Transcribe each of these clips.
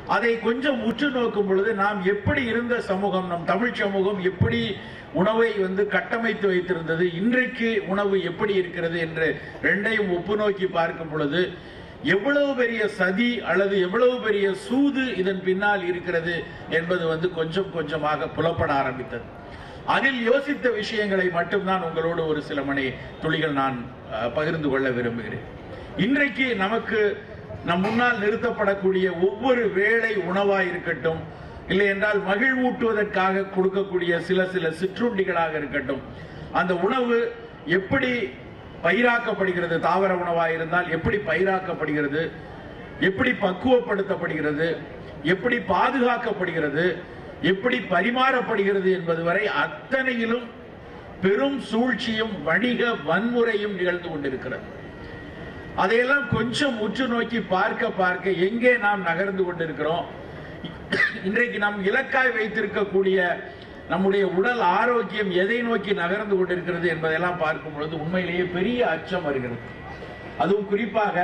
அதை கொஞ்சம் உற்று நோக்கும் பொழுது நாம் எப்படி இருந்த சமூகம் நம் தமிழ் சமூகம் எப்படி உணவை வந்து கட்டமைத்து வைத்திருந்தது இன்றைக்கு உணவு எப்படி இருக்கிறது என்று ரெண்டையும் ஒப்பு நோக்கி பார்க்கும் பொழுது எவ்வளவு பெரிய சதி அல்லது எவ்வளவு பெரிய சூது இதன் பின்னால் இருக்கிறது என்பது வந்து கொஞ்சம் கொஞ்சமாக புலப்பட ஆரம்பித்தது அதில் யோசித்த விஷயங்களை மட்டும்தான் உங்களோடு ஒரு சில மணி துளிகள் நான் அஹ், பகிர்ந்து கொள்ள விரும்புகிறேன் இன்றைக்கு நமக்கு நம் முன்னால் நிறுத்தப்படக்கூடிய ஒவ்வொரு வேளை உணவாய் இருக்கட்டும் இல்லை என்றால் மகிழ்வூட்டுவதற்காக கொடுக்கக்கூடிய சில சில சிற்றுண்டிகளாக இருக்கட்டும் அந்த உணவு எப்படி பயிராக்கப்படுகிறது தாவர உணவாக இருந்தால் எப்படி பயிராக்கப்படுகிறது எப்படி பக்குவப்படுத்தப்படுகிறது எப்படி பாதுகாக்கப்படுகிறது எப்படி பரிமாறப்படுகிறது என்பது வரை அத்தனையிலும் பெரும் சூழ்ச்சியும் வணிக வன்முறையும் நிகழ்ந்து கொண்டிருக்கிறது அதையெல்லாம் கொஞ்சம் உற்று நோக்கி பார்க்க பார்க்க எங்கே நாம் நகர்ந்து கொண்டிருக்கிறோம் இன்றைக்கு நாம் இலக்காய் வைத்திருக்கக்கூடிய நம்முடைய உடல் ஆரோக்கியம் எதை நோக்கி நகர்ந்து கொண்டிருக்கிறது என்பதெல்லாம் பார்க்கும் பொழுது உண்மையிலேயே பெரிய அச்சம் வருகிறது அதுவும் குறிப்பாக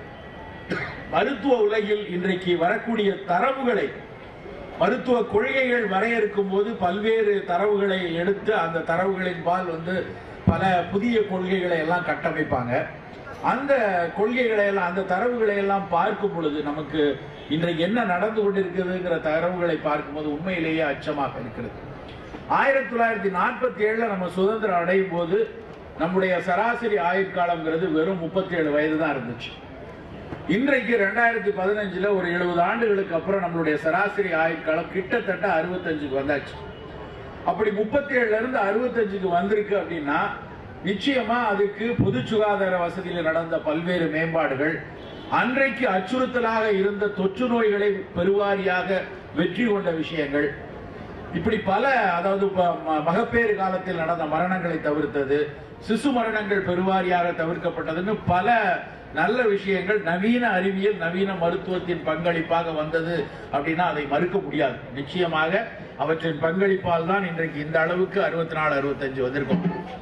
மருத்துவ உலகில் இன்றைக்கு வரக்கூடிய தரவுகளை மருத்துவ கொள்கைகள் வரையறுக்கும் போது பல்வேறு தரவுகளை எடுத்து அந்த தரவுகளின் பால் வந்து பல புதிய கொள்கைகளை எல்லாம் கட்டமைப்பாங்க அந்த கொள்கைகளை எல்லாம் அந்த தரவுகளை எல்லாம் பார்க்கும் பொழுது நமக்கு இன்றைக்கு என்ன நடந்து கொண்டிருக்கிறதுங்கிற தரவுகளை பார்க்கும்போது உண்மையிலேயே அச்சமாக இருக்கிறது ஆயிரத்தி தொள்ளாயிரத்தி நாற்பத்தி ஏழுல நம்ம சுதந்திரம் அடையும் போது நம்முடைய சராசரி ஆயுட்காலம்ங்கிறது வெறும் முப்பத்தி ஏழு வயது தான் இருந்துச்சு இன்றைக்கு ரெண்டாயிரத்தி பதினஞ்சுல ஒரு எழுபது ஆண்டுகளுக்கு அப்புறம் நம்மளுடைய சராசரி ஆயுட்காலம் கிட்டத்தட்ட அறுபத்தஞ்சுக்கு வந்தாச்சு அப்படி முப்பத்தி ஏழுல இருந்து அறுபத்தஞ்சுக்கு வந்திருக்கு அப்படின்னா நிச்சயமா அதுக்கு பொது சுகாதார வசதியில நடந்த பல்வேறு மேம்பாடுகள் அன்றைக்கு அச்சுறுத்தலாக இருந்த தொற்று நோய்களை பெருவாரியாக வெற்றி கொண்ட விஷயங்கள் இப்படி பல அதாவது இப்ப ம- மகப்பேறு காலத்தில் நடந்த மரணங்களை தவிர்த்தது சிசு மரணங்கள் பெருவாரியாக தவிர்க்கப்பட்டதுன்னு பல நல்ல விஷயங்கள் நவீன அறிவியல் நவீன மருத்துவத்தின் பங்களிப்பாக வந்தது அப்படின்னா அதை மறுக்க முடியாது நிச்சயமாக அவற்றின் பங்களிப்பால் தான் இன்றைக்கு இந்த அளவுக்கு அறுபத்தி நாலு அறுபத்தஞ்சு வந்திருக்கும்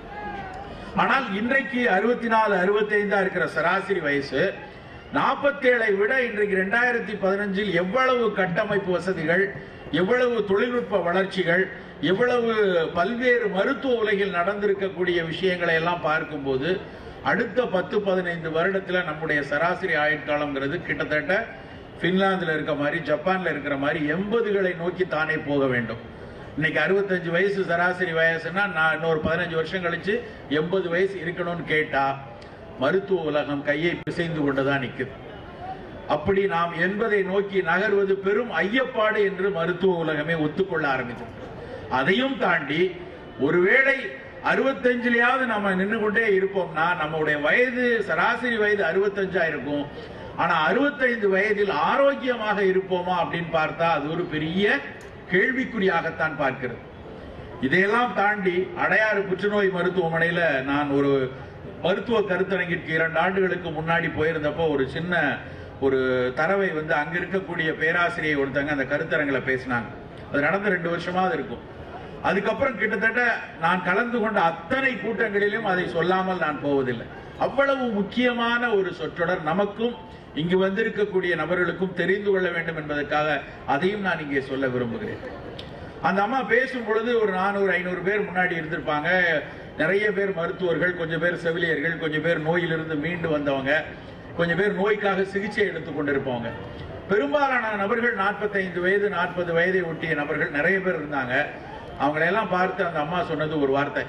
ஆனால் இன்றைக்கு அறுபத்தி நாலு அறுபத்தைந்தா இருக்கிற சராசரி வயசு நாற்பத்தேழை விட இன்றைக்கு ரெண்டாயிரத்தி பதினஞ்சில் எவ்வளவு கட்டமைப்பு வசதிகள் எவ்வளவு தொழில்நுட்ப வளர்ச்சிகள் எவ்வளவு பல்வேறு மருத்துவ உலகில் நடந்திருக்கக்கூடிய விஷயங்களை எல்லாம் பார்க்கும்போது அடுத்த பத்து பதினைந்து வருடத்துல நம்முடைய சராசரி ஆயுட்காலம்ங்கிறது கிட்டத்தட்ட பின்லாந்துல இருக்க மாதிரி ஜப்பான்ல இருக்கிற மாதிரி எண்பதுகளை நோக்கி தானே போக வேண்டும் இன்னைக்கு அறுபத்தஞ்சு வயசு சராசரி வயசுனா நான் இன்னொரு பதினஞ்சு வருஷம் கழிச்சு எண்பது வயசு இருக்கணும்னு கேட்டா மருத்துவ உலகம் கையை பிசைந்து கொண்டுதான் நிக்குது அப்படி நாம் என்பதை நோக்கி நகர்வது பெரும் ஐயப்பாடு என்று மருத்துவ உலகமே ஒத்துக்கொள்ள ஆரம்பித்தது அதையும் தாண்டி ஒருவேளை அறுபத்தஞ்சுலயாவது நம்ம நின்று கொண்டே இருப்போம்னா நம்முடைய வயது சராசரி வயது அறுபத்தஞ்சா இருக்கும் ஆனா அறுபத்தைந்து வயதில் ஆரோக்கியமாக இருப்போமா அப்படின்னு பார்த்தா அது ஒரு பெரிய கேள்விக்குறியாகத்தான் பார்க்கிறது இதையெல்லாம் தாண்டி அடையாறு புற்றுநோய் மருத்துவமனையில நான் ஒரு மருத்துவ கருத்தரங்கிற்கு இரண்டு ஆண்டுகளுக்கு முன்னாடி போயிருந்தப்போ ஒரு சின்ன ஒரு தரவை வந்து அங்க இருக்கக்கூடிய பேராசிரியை ஒருத்தங்க அந்த கருத்தரங்கில பேசினாங்க அது நடந்து ரெண்டு வருஷமாவது இருக்கும் அதுக்கப்புறம் கிட்டத்தட்ட நான் கலந்து கொண்ட அத்தனை கூட்டங்களிலும் அதை சொல்லாமல் நான் போவதில்லை அவ்வளவு முக்கியமான ஒரு சொற்றொடர் நமக்கும் இங்கு வந்திருக்கக்கூடிய நபர்களுக்கும் தெரிந்து கொள்ள வேண்டும் என்பதற்காக அதையும் நான் இங்கே சொல்ல விரும்புகிறேன் அந்த அம்மா பேசும் பொழுது ஒரு நானூறு ஐநூறு பேர் முன்னாடி இருந்திருப்பாங்க நிறைய பேர் மருத்துவர்கள் கொஞ்சம் பேர் செவிலியர்கள் கொஞ்சம் பேர் நோயிலிருந்து மீண்டு வந்தவங்க கொஞ்சம் பேர் நோய்க்காக சிகிச்சை எடுத்துக் கொண்டிருப்பவங்க பெரும்பாலான நபர்கள் 45 வயது நாற்பது வயதை ஒட்டிய நபர்கள் நிறைய பேர் இருந்தாங்க அவங்களையெல்லாம் பார்த்து அந்த அம்மா சொன்னது ஒரு வார்த்தை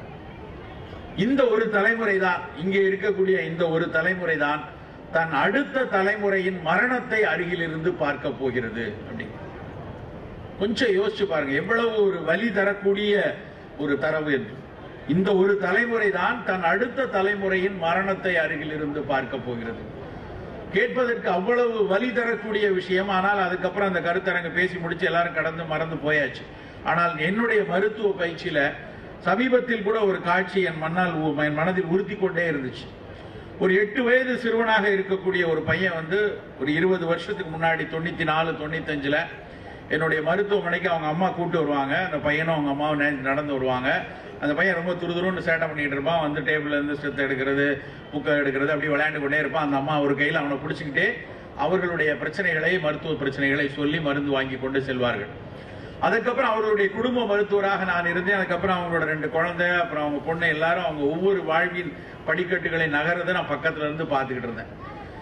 இந்த ஒரு தலைமுறை தான் இங்கே இருக்கக்கூடிய இந்த ஒரு தலைமுறை தான் தன் அடுத்த தலைமுறையின் மரணத்தை அருகில் இருந்து பார்க்க போகிறது அப்படின்னு கொஞ்சம் யோசிச்சு பாருங்க எவ்வளவு ஒரு வலி தரக்கூடிய ஒரு தரவு என்று இந்த ஒரு தலைமுறை தான் தன் அடுத்த தலைமுறையின் மரணத்தை அருகில் இருந்து பார்க்க போகிறது கேட்பதற்கு அவ்வளவு வலி தரக்கூடிய விஷயம் ஆனால் அதுக்கப்புறம் அந்த கருத்தரங்க பேசி முடிச்சு எல்லாரும் கடந்து மறந்து போயாச்சு ஆனால் என்னுடைய மருத்துவ பயிற்சியில சமீபத்தில் கூட ஒரு காட்சி என் மண்ணால் உ- என் மனதில் உறுத்தி கொண்டே இருந்துச்சு ஒரு எட்டு வயது சிறுவனாக இருக்கக்கூடிய ஒரு பையன் வந்து ஒரு இருபது வருஷத்துக்கு முன்னாடி தொண்ணூத்தி நாலு தொண்ணூத்தஞ்சுல என்னுடைய மருத்துவமனைக்கு அவங்க அம்மா கூட்டு வருவாங்க அந்த பையனும் அவங்க அம்மாவும் நே- நடந்து வருவாங்க அந்த பையன் ரொம்ப துருதுருன்னு சேட்டை பண்ணிட்டு இருப்பான் வந்து டேபிள்ல இருந்து ஸ்டெத் எடுக்கிறது புக்கை எடுக்கிறது அப்படி விளையாண்டு கொண்டே இருப்பான் அந்த அம்மா ஒரு கையில் அவனை பிடிச்சிக்கிட்டே அவர்களுடைய பிரச்சனைகளை மருத்துவ பிரச்சனைகளை சொல்லி மருந்து வாங்கி கொண்டு செல்வார்கள் அதுக்கப்புறம் அவர்களுடைய குடும்ப மருத்துவராக நான் இருந்தேன் அதுக்கப்புறம் அவங்களோட ரெண்டு குழந்தை அப்புறம் அவங்க பொண்ணு எல்லாரும் அவங்க ஒவ்வொரு வாழ்வின் படிக்கட்டுகளை நகரதை நான் பக்கத்துல இருந்து பார்த்துக்கிட்டு இருந்தேன்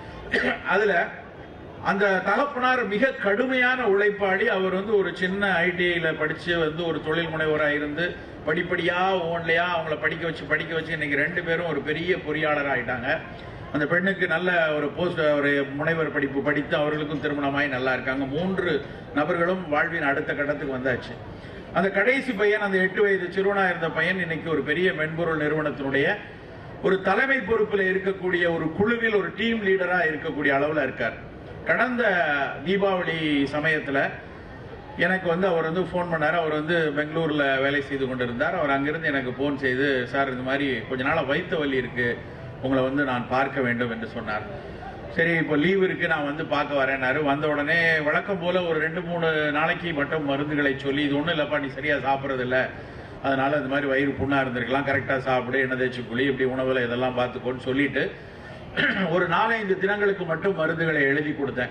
அதுல அந்த தகப்பனார் மிக கடுமையான உழைப்பாளி அவர் வந்து ஒரு சின்ன ஐடிஐல படிச்சு வந்து ஒரு தொழில் முனைவராக இருந்து படிப்படியா ஒவ்வொன்றையா அவங்கள படிக்க வச்சு படிக்க வச்சு இன்னைக்கு ரெண்டு பேரும் ஒரு பெரிய பொறியாளர் ஆயிட்டாங்க அந்த பெண்ணுக்கு நல்ல ஒரு போஸ்ட் ஒரு முனைவர் படிப்பு படித்து அவர்களுக்கும் திருமணமாய் நல்லா இருக்காங்க மூன்று நபர்களும் வாழ்வின் அடுத்த கட்டத்துக்கு வந்தாச்சு அந்த கடைசி பையன் அந்த எட்டு வயது சிறுவனா இருந்த பையன் இன்னைக்கு ஒரு பெரிய மென்பொருள் நிறுவனத்தினுடைய ஒரு தலைமை பொறுப்பில் இருக்கக்கூடிய ஒரு குழுவில் ஒரு டீம் லீடரா இருக்கக்கூடிய அளவுல இருக்கார் கடந்த தீபாவளி சமயத்துல எனக்கு வந்து அவர் வந்து ஃபோன் பண்ணார் அவர் வந்து பெங்களூர்ல வேலை செய்து கொண்டிருந்தார் அவர் அங்கிருந்து எனக்கு ஃபோன் செய்து சார் இந்த மாதிரி கொஞ்ச நாளா வயிற்று வலி இருக்கு உங்களை வந்து நான் பார்க்க வேண்டும் என்று சொன்னார் சரி இப்போ லீவ் இருக்கு நான் வந்து பார்க்க வரேன்னாரு வந்த உடனே வழக்கம் போல ஒரு ரெண்டு மூணு நாளைக்கு மட்டும் மருந்துகளை சொல்லி இது ஒன்றும் இல்லைப்பா நீ சரியா சாப்பிட்றது இல்ல அதனால இந்த மாதிரி வயிறு புண்ணா இருந்திருக்கலாம் கரெக்டா சாப்பிடு எண்ணெய் தேய்ச்சி குழி இப்படி உணவுல இதெல்லாம் பார்த்துக்கோன்னு சொல்லிட்டு ஒரு நாலஞ்சு தினங்களுக்கு மட்டும் மருந்துகளை எழுதி கொடுத்தேன்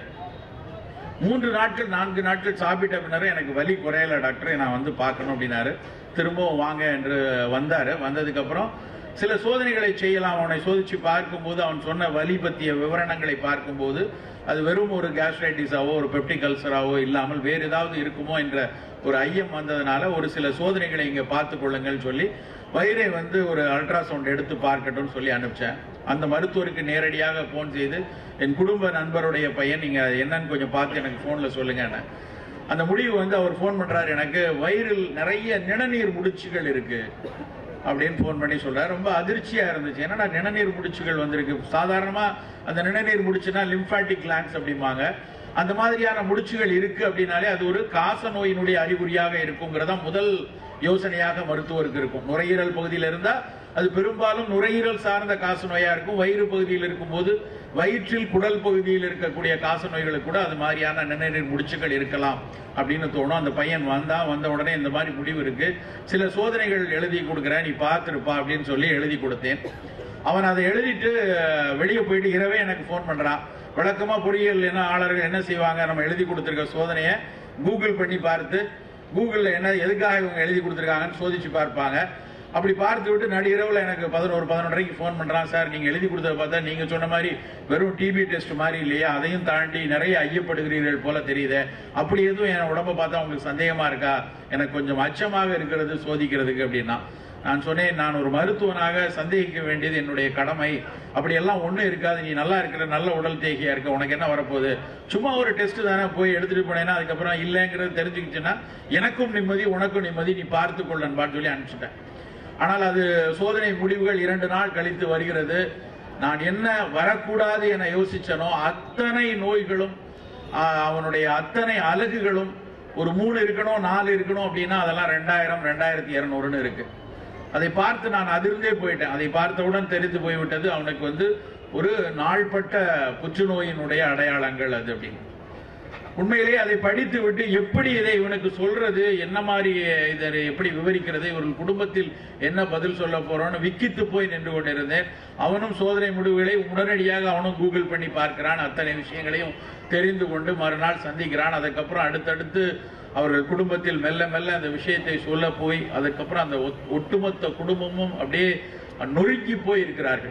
மூன்று நாட்கள் நான்கு நாட்கள் சாப்பிட்ட பின்னரும் எனக்கு வலி குறையல டாக்டர் நான் வந்து பார்க்கணும் அப்படின்னாரு திரும்பவும் வாங்க என்று வந்தாரு வந்ததுக்கு அப்புறம் சில சோதனைகளை செய்யலாம் அவனை சோதிச்சு பார்க்கும்போது அவன் சொன்ன வலி பற்றிய விவரணங்களை பார்க்கும்போது அது வெறும் ஒரு கேஸ்ட்ரைட்டிஸாவோ ஒரு பெப்டிக் அல்சராவோ இல்லாமல் வேறு ஏதாவது இருக்குமோ என்ற ஒரு ஐயம் வந்ததுனால ஒரு சில சோதனைகளை இங்க பார்த்து கொள்ளுங்கள் சொல்லி வயிறை வந்து ஒரு அல்ட்ராசவுண்ட் எடுத்து பார்க்கட்டும்னு சொல்லி அனுப்பிச்சேன் அந்த மருத்துவருக்கு நேரடியாக ஃபோன் செய்து என் குடும்ப நண்பருடைய பையன் நீங்க அது என்னன்னு கொஞ்சம் பார்த்து எனக்கு ஃபோன்ல சொல்லுங்க அந்த முடிவு வந்து அவர் ஃபோன் பண்றாரு எனக்கு வயிறில் நிறைய நிணநீர் முடிச்சுகள் இருக்கு அப்படின்னு ஃபோன் பண்ணி சொல்றாரு ரொம்ப அதிர்ச்சியா இருந்துச்சு என்னடா நிணநீர் முடிச்சுகள் வந்திருக்கு சாதாரணமா அந்த நிணநீர் முடிச்சுனா லிம்பாட்டிக் கிளான்ஸ் அப்படிம்பாங்க அந்த மாதிரியான முடிச்சுகள் இருக்கு அப்படின்னாலே அது ஒரு காச நோயினுடைய அறிகுறியாக இருக்குங்கிறதா முதல் யோசனையாக மருத்துவருக்கு இருக்கும் நுரையீரல் பகுதியில் இருந்தா அது பெரும்பாலும் நுரையீரல் சார்ந்த காச நோயா இருக்கும் வயிறு பகுதியில் இருக்கும்போது வயிற்றில் குடல் பகுதியில் இருக்கக்கூடிய காச நோய்களுக்கு கூட அது மாதிரியான நிணநீர் முடிச்சுகள் இருக்கலாம் அப்படின்னு தோணும் அந்த பையன் வந்தா வந்த உடனே இந்த மாதிரி முடிவு இருக்கு சில சோதனைகள் எழுதி கொடுக்குறேன் நீ பார்த்துருப்பா அப்படின்னு சொல்லி எழுதி கொடுத்தேன் அவன் அதை எழுதிட்டு வெளியே போயிட்டு இரவே எனக்கு ஃபோன் பண்றான் வழக்கமா பொறியியல் என்ன ஆளர்கள் என்ன செய்வாங்க நம்ம எழுதி கொடுத்துருக்க சோதனையை கூகுள் பண்ணி பார்த்து கூகுளில் என்ன எதுக்காக இவங்க எழுதி கொடுத்துருக்காங்கன்னு சோதிச்சு பார்ப்பாங்க அப்படி பார்த்து விட்டு நடிகரவில் எனக்கு பதினோரு பதினொன்றரைக்கு ஃபோன் பண்றான் சார் நீங்க எழுதி கொடுத்தத பார்த்தா நீங்க சொன்ன மாதிரி வெறும் டிபி டெஸ்ட் மாதிரி இல்லையா அதையும் தாண்டி நிறைய ஐயப்படுகிறீர்கள் போல தெரியுது அப்படி எதுவும் என் உடம்ப பார்த்தா உங்களுக்கு சந்தேகமா இருக்கா எனக்கு கொஞ்சம் அச்சமாக இருக்கிறது சோதிக்கிறதுக்கு அப்படின்னா நான் சொன்னேன் நான் ஒரு மருத்துவனாக சந்தேகிக்க வேண்டியது என்னுடைய கடமை அப்படியெல்லாம் ஒண்ணும் இருக்காது நீ நல்லா இருக்கிற நல்ல உடல் தேகியா இருக்க உனக்கு என்ன வரப்போகுது சும்மா ஒரு டெஸ்ட் தானே போய் எடுத்துட்டு போனேன்னா அதுக்கப்புறம் இல்லைங்கிறது தெரிஞ்சுக்கிச்சுன்னா எனக்கும் நிம்மதி உனக்கும் நிம்மதி நீ பார்த்து கொள்ளன்பான்னு சொல்லி அனுப்பிச்சிட்டேன் ஆனால் அது சோதனை முடிவுகள் இரண்டு நாள் கழித்து வருகிறது நான் என்ன வரக்கூடாது என யோசிச்சனோ அத்தனை நோய்களும் ஆஹ், அவனுடைய அத்தனை அலகுகளும் ஒரு மூணு இருக்கணும் நாலு இருக்கணும் அப்படின்னா அதெல்லாம் ரெண்டாயிரம் ரெண்டாயிரத்தி இருநூறுன்னு இருக்கு அதை பார்த்து நான் அதிர்ந்தே போயிட்டேன் அதை பார்த்தவுடன் தெரிந்து போய்விட்டது அவனுக்கு வந்து ஒரு நாள்பட்ட புற்றுநோயினுடைய அடையாளங்கள் அது அப்படின்னு உண்மையிலேயே அதை படித்து விட்டு எப்படி இதை இவனுக்கு சொல்றது என்ன மாதிரி இதை எப்படி விவரிக்கிறது இவர்கள் குடும்பத்தில் என்ன பதில் சொல்ல போறோம்னு விக்கித்து போய் நின்று கொண்டிருந்தேன் அவனும் சோதனை முடிவுகளை உடனடியாக அவனும் கூகுள் பண்ணி பார்க்கிறான் அத்தனை விஷயங்களையும் தெரிந்து கொண்டு மறுநாள் சந்திக்கிறான் அதுக்கப்புறம் அடுத்தடுத்து அவர்கள் குடும்பத்தில் மெல்ல மெல்ல அந்த விஷயத்தை சொல்ல போய் அதுக்கப்புறம் அந்த ஒட்- ஒட்டுமொத்த குடும்பமும் அப்படியே நொறுங்கி போய் இருக்கிறார்கள்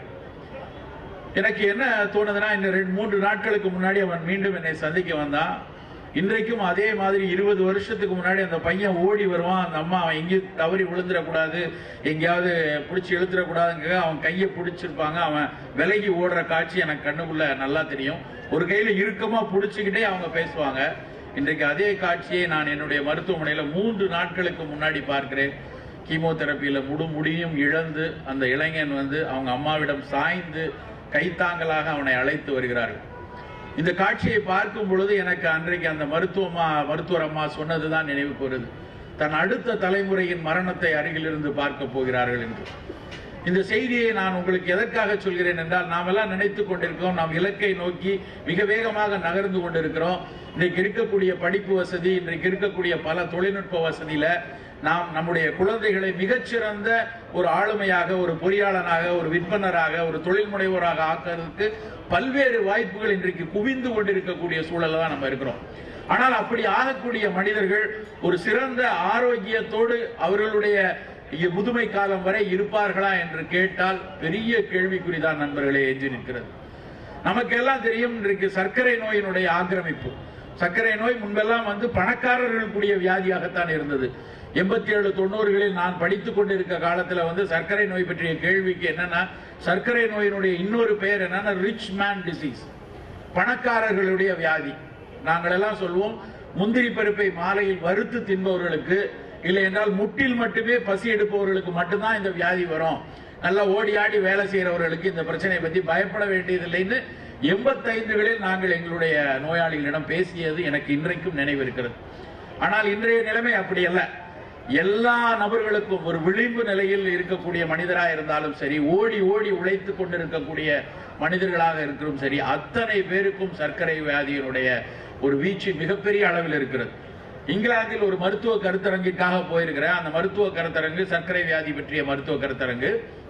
எனக்கு என்ன தோணுதுன்னா இந்த ரெண்டு மூன்று நாட்களுக்கு முன்னாடி அவன் மீண்டும் என்னை சந்திக்க வந்தான் இன்றைக்கும் அதே மாதிரி இருபது வருஷத்துக்கு முன்னாடி அந்த பையன் ஓடி வருவான் அந்த அம்மா அவன் எங்கேயும் தவறி விழுந்துடக்கூடாது எங்கேயாவது பிடிச்சி இழுத்துடக்கூடாதுங்க அவன் கையை பிடிச்சிருப்பாங்க அவன் விலகி ஓடுற காட்சி எனக்கு கண்ணுக்குள்ள நல்லா தெரியும் ஒரு கையில இறுக்கமா பிடிச்சிக்கிட்டே அவங்க பேசுவாங்க இன்றைக்கு அதே காட்சியை நான் என்னுடைய மருத்துவமனையில மூன்று நாட்களுக்கு முன்னாடி பார்க்கிறேன் கீமோதெரப்பியில முழு முடியும் இழந்து அந்த இளைஞன் வந்து அவங்க அம்மாவிடம் சாய்ந்து கைத்தாங்கலாக அவனை அழைத்து வருகிறார்கள் இந்த காட்சியை பார்க்கும் பொழுது எனக்கு அன்றைக்கு அந்த மருத்துவமா மருத்துவர் அம்மா சொன்னதுதான் நினைவுக்கு வருது தன் அடுத்த தலைமுறையின் மரணத்தை அருகிலிருந்து பார்க்க போகிறார்கள் என்று இந்த செய்தியை நான் உங்களுக்கு எதற்காக சொல்கிறேன் என்றால் நாம் எல்லாம் நினைத்துக் கொண்டிருக்கிறோம் நாம் இலக்கை நோக்கி மிக வேகமாக நகர்ந்து கொண்டிருக்கிறோம் இன்றைக்கு இருக்கக்கூடிய படிப்பு வசதி இன்றைக்கு இருக்கக்கூடிய பல தொழில்நுட்ப வசதியில நாம் நம்முடைய குழந்தைகளை மிகச்சிறந்த ஒரு ஆளுமையாக ஒரு பொறியாளனாக ஒரு விற்பனராக ஒரு தொழில் முனைவோராக ஆக்குறதுக்கு பல்வேறு வாய்ப்புகள் இன்றைக்கு குவிந்து கொண்டிருக்கக்கூடிய சூழல்ல தான் நம்ம இருக்கிறோம் ஆனால் அப்படி ஆகக்கூடிய மனிதர்கள் ஒரு சிறந்த ஆரோக்கியத்தோடு அவர்களுடைய இ- முதுமை காலம் வரை இருப்பார்களா என்று கேட்டால் பெரிய கேள்விக்குறிதான் நண்பர்களே எஞ்சி நிற்கிறது நமக்கெல்லாம் தெரியும் இன்றைக்கு சர்க்கரை நோயினுடைய ஆக்கிரமிப்பு சர்க்கரை நோய் முன்பெல்லாம் வந்து பணக்காரர்கள் கூடிய வியாதியாகத்தான் இருந்தது எண்பத்தி ஏழு தொண்ணூறுகளில் நான் படித்துக் கொண்டிருக்க காலத்துல வந்து சர்க்கரை நோய் பற்றிய கேள்விக்கு என்னன்னா சர்க்கரை நோயினுடைய இன்னொரு பெயர் என்னன்னா ரிச் மேன் டிசீஸ் பணக்காரர்களுடைய வியாதி நாங்கள் எல்லாம் சொல்வோம் முந்திரி பருப்பை மாலையில் வறுத்து தின்பவர்களுக்கு இல்லை என்றால் முட்டில் மட்டுமே பசி எடுப்பவர்களுக்கு மட்டும்தான் இந்த வியாதி வரும் நல்லா ஓடி ஆடி வேலை செய்யறவர்களுக்கு இந்த பிரச்சனையை பத்தி பயப்பட வேண்டியதில்லைன்னு எண்பத்தைந்துகளில் நாங்கள் எங்களுடைய நோயாளிகளிடம் பேசியது எனக்கு இன்றைக்கும் நினைவிருக்கிறது ஆனால் இன்றைய நிலைமை அப்படி அல்ல எல்லா நபர்களுக்கும் ஒரு விளிம்பு நிலையில் இருக்கக்கூடிய மனிதராக இருந்தாலும் சரி ஓடி ஓடி உழைத்து கொண்டிருக்கக்கூடிய மனிதர்களாக இருக்கிறோம் சரி அத்தனை பேருக்கும் சர்க்கரை வியாதியினுடைய ஒரு வீச்சு மிகப்பெரிய அளவில் இருக்கிறது இங்கிலாந்தில் ஒரு மருத்துவ கருத்தரங்கிற்காக போயிருக்கிறேன் அந்த மருத்துவ கருத்தரங்கு சர்க்கரை வியாதி பற்றிய மருத்துவ கருத்தரங்கு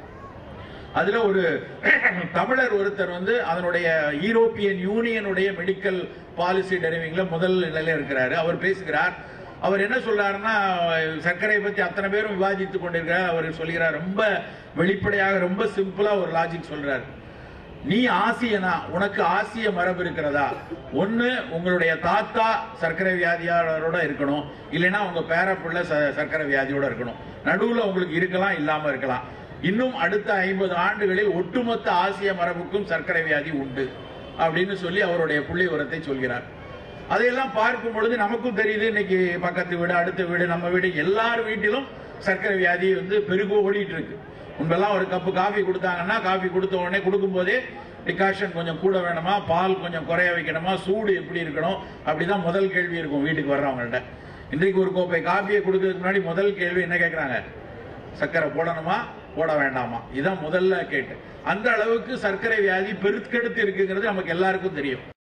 அதுல ஒரு தமிழர் ஒருத்தர் வந்து அதனுடைய யூரோப்பியன் யூனியனுடைய மெடிக்கல் பாலிசி டெரிவிங்ல முதல் நிலையில இருக்கிறாரு அவர் பேசுகிறார் அவர் என்ன சொல்றாருன்னா சர்க்கரை பத்தி அத்தனை பேரும் விவாதித்துக் கொண்டிருக்கிறார் அவர் சொல்கிறார் ரொம்ப வெளிப்படையாக ரொம்ப சிம்பிளா ஒரு லாஜிக் சொல்றாரு நீ ஆசியனா உனக்கு ஆசிய மரபு இருக்கிறதா ஒண்ணு உங்களுடைய தாத்தா சர்க்கரை வியாதியாளரோட இருக்கணும் இல்லைன்னா உங்க பேரப்புள்ள ச- சர்க்கரை வியாதியோட இருக்கணும் நடுவுல உங்களுக்கு இருக்கலாம் இல்லாம இருக்கலாம் இன்னும் அடுத்த ஐம்பது ஆண்டுகளில் ஒட்டுமொத்த ஆசிய மரபுக்கும் சர்க்கரை வியாதி உண்டு அப்படின்னு சொல்லி அவருடைய புள்ளி உரத்தை சொல்கிறார் அதையெல்லாம் பார்க்கும் பொழுது நமக்கும் தெரியுது இன்னைக்கு பக்கத்து வீடு அடுத்த வீடு நம்ம வீடு எல்லார் வீட்டிலும் சர்க்கரை வியாதி வந்து பெருகு ஓடிட்டு இருக்கு முன்பெல்லாம் ஒரு கப்பு காஃபி கொடுத்தாங்கன்னா காஃபி கொடுத்த உடனே கொடுக்கும் போதே டிகாஷன் கொஞ்சம் கூட வேணுமா பால் கொஞ்சம் குறைய வைக்கணுமா சூடு எப்படி இருக்கணும் அப்படிதான் முதல் கேள்வி இருக்கும் வீட்டுக்கு வர்றவங்கள்ட்ட இன்றைக்கு ஒரு கோப்பை காஃபியை கொடுக்கறதுக்கு முன்னாடி முதல் கேள்வி என்ன கேட்கறாங்க சர்க்கரை போடணுமா போட வேண்டாமா இதான் முதல்ல கேட்டு அந்த அளவுக்கு சர்க்கரை வியாதி பெருக்கெடுத்து இருக்குங்கிறது நமக்கு எல்லாருக்கும் தெரியும்